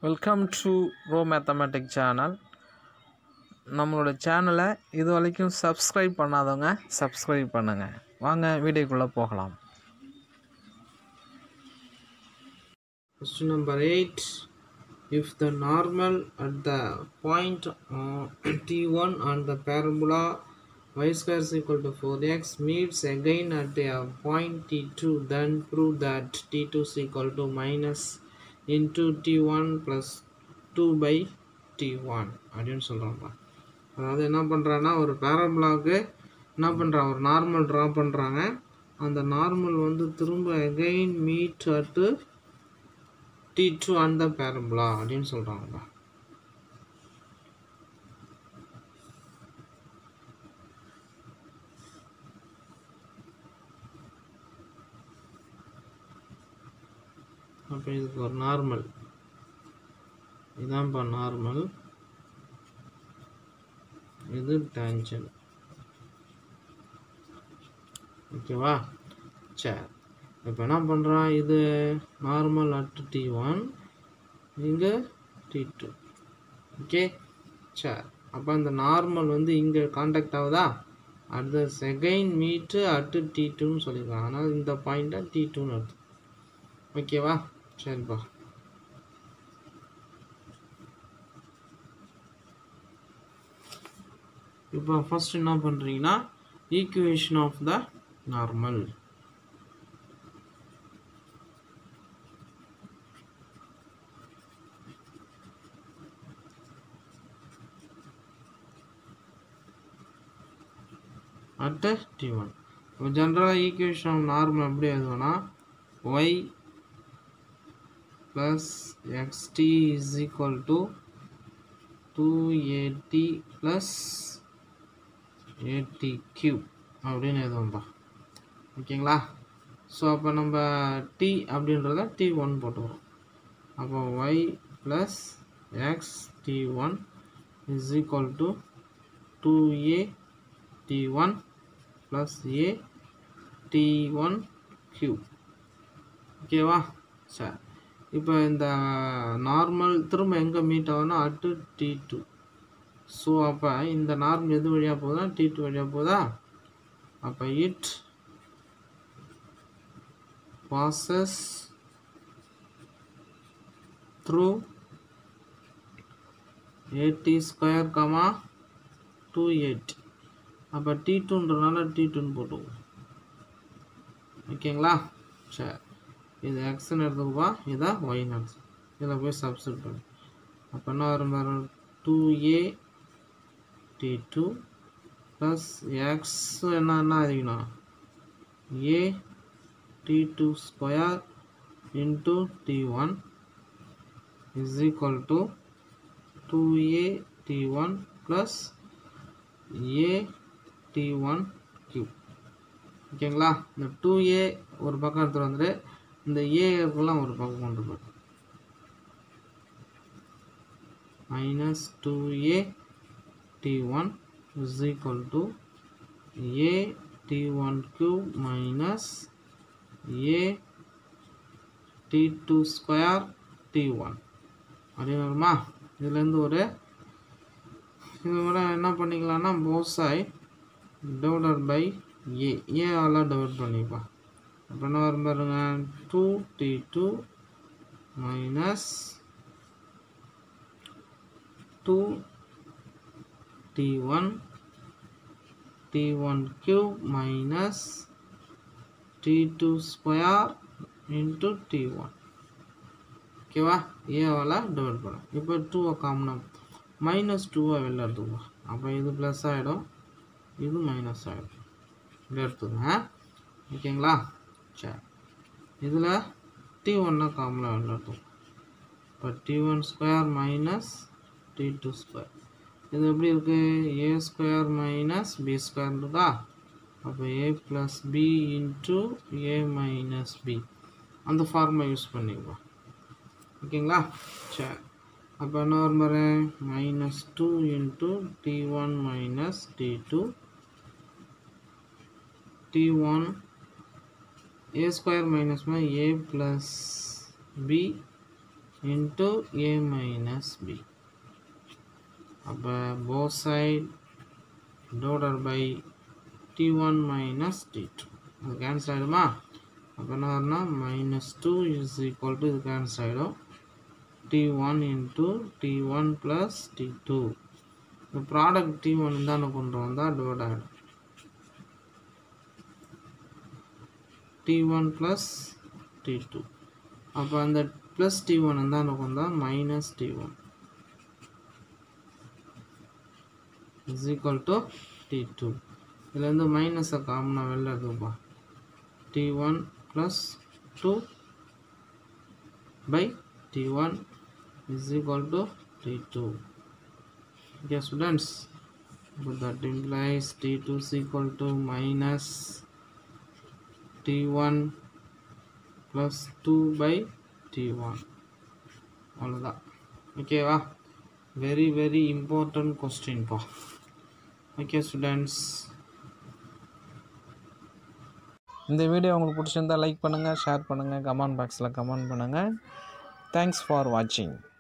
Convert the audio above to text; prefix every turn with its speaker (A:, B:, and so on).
A: welcome to ரோ mathematic channel நம்மளோட சேனலை இது வரைக்கும் சப்ஸ்கிரைப் பண்ணாதவங்க சப்ஸ்கிரைப் பண்ணுங்கள் வாங்க வீடியோக்குள்ளே போகலாம்
B: Question number 8 If the normal at the point uh, t1 on the parabola y square is equal to 4x meets again at a point t2 then prove that t2 is equal to minus into t1 plus 2 by t1 அப்படின்னு சொல்கிறாங்க அதாவது என்ன பண்ணுறான்னா ஒரு பேரபுலாவுக்கு என்ன பண்ணுறாங்க ஒரு normal draw பண்ணுறாங்க அந்த நார்மல் வந்து திரும்ப again meet at T two and the parabola அப்படின்னு சொல்கிறாங்க அப்போ இதுக்கு ஒரு நார்மல் இதான்ப்பா நார்மல் இது டேஞ்சன் ஓகேவா சரி இப்போ என்ன பண்ணுறான் இது நார்மல் அட் டி ஒன் இங்கே டி டூ ஓகே சரி அப்போ இந்த நார்மல் வந்து இங்கே காண்டாக்ட் ஆகுதா at the second meet at T டூன்னு சொல்லியிருக்காங்க ஆனால் இந்த பாயிண்ட்டை டி டூன்னு அர்த்தம் ஓகேவா சரிப்பா இப்போ ஃபர்ஸ்ட் என்ன பண்ணுறீங்கன்னா equation of the normal at t1 இப்போ ஜென்ரலாக ஈக்குவேஷன் ஆஃப் நார்மல் எப்படி எழுதுவோன்னா y plus X T is equal to two A T plus A T cube அப்படின்னு எழுதுவோம்ப்பா ஓகேங்களா ஸோ அப்போ நம்ம டி அப்படின்றத டி ஒன் போட்டுக்கிறோம் அப்போ Y plus X T one is equal to two A T one plus A T one cube ஓகேவா சரி இப்போ இந்த நார்மல் திரும்ப எங்கே மீட் ஆகும்னா அட்டு டி டூ ஸோ அப்போ இந்த நார்மல் எது வழியாக போகுதா டி டூ வழியாக போகுதா அப்போ it passes through A T square comma two eight அப்போ டி டூன்றனால டி டூன்னு போட்டுவோம் ஓகேங்களா சரி இது எக்ஸ்ன்னு எடுத்துக்குப்பா இதை ஒய்னு எடுத்து இதில் போய் சப்ஸ்டியூட் பண்ணு அப்போ என்ன வரும் பாரு two A T two plus X என்ன என்ன அதிகணும் A T two square into T one is equal to two A T one plus A T one cube ஓகேங்களா இந்த டூ ஏ ஒரு பக்கம் எடுத்துகிட்டு வந்துட்டு இந்த ஏக்கெல்லாம் ஒரு பக்கம் கொண்டு போய் minus two A T one is equal to A T one cube minus A T two square T one அப்படின்னு வருமா இதுலேருந்து ஒரு இது விட என்ன பண்ணிக்கலாம்னா போசாய் டிவைடட் பை ஏ ஏவால் டிவைட் பண்ணிப்பா அப்போ என்ன வரும் பாருங்க two T two minus two T one T one cube minus T two square into T one ஓகேவா ஏவால் டிவைட் பண்ண இப்போ டூவை காமனாக மைனஸ் டூவை வெளில எடுத்துக்குவோம் அப்போ இது ப்ளஸ் ஆகிடும் இது மைனஸ் ஆகிடும் இப்படி எடுத்துக்கோங்க ஓகேங்களா சரி இதில் டி ஒன்னை காமனாக வெளில எடுத்துக்கோம் இப்போ T one square minus T two square இது எப்படி இருக்குது A square minus B square இருக்கா அப்போ A plus B into A minus B அந்த ஃபார்மை யூஸ் பண்ணிக்குவோம் ஓகேங்களா சரி அப்போ என்ன வரும் பாரு minus two into T one minus T two T one A square minus A plus B into A minus B அப்போ both side divided by T one minus T two அது கேன்சல் ஆகிடுமா அப்போ என்ன வரும்னா minus two is equal to இது cancel ஆகிடும் T one into T one plus T two இந்த product T one தானே கொண்டு வந்தால் டிவைட் ஆகிடும் T one plus T two அப்போ அந்த ப்ளஸ் டி ஒன் இருந்தால் கொண்டு வந்தால் minus T one is equal to T two இதுலேருந்து மைனஸை காமனாக வெளில இருக்குப்பா T one plus two by T one is equal to T two okay students but that implies t2 is equal to minus t1 plus 2 by t1 அவ்வளோதான் ஓகேவா very very important கொஸ்டின்ப்பா okay students
A: இந்த video உங்களுக்கு பிடிச்சிருந்தா like பண்ணுங்கள் share பண்ணுங்கள் comment பாக்ஸில் comment பண்ணுங்கள் தேங்க்ஸ் ஃபார் வாட்சிங்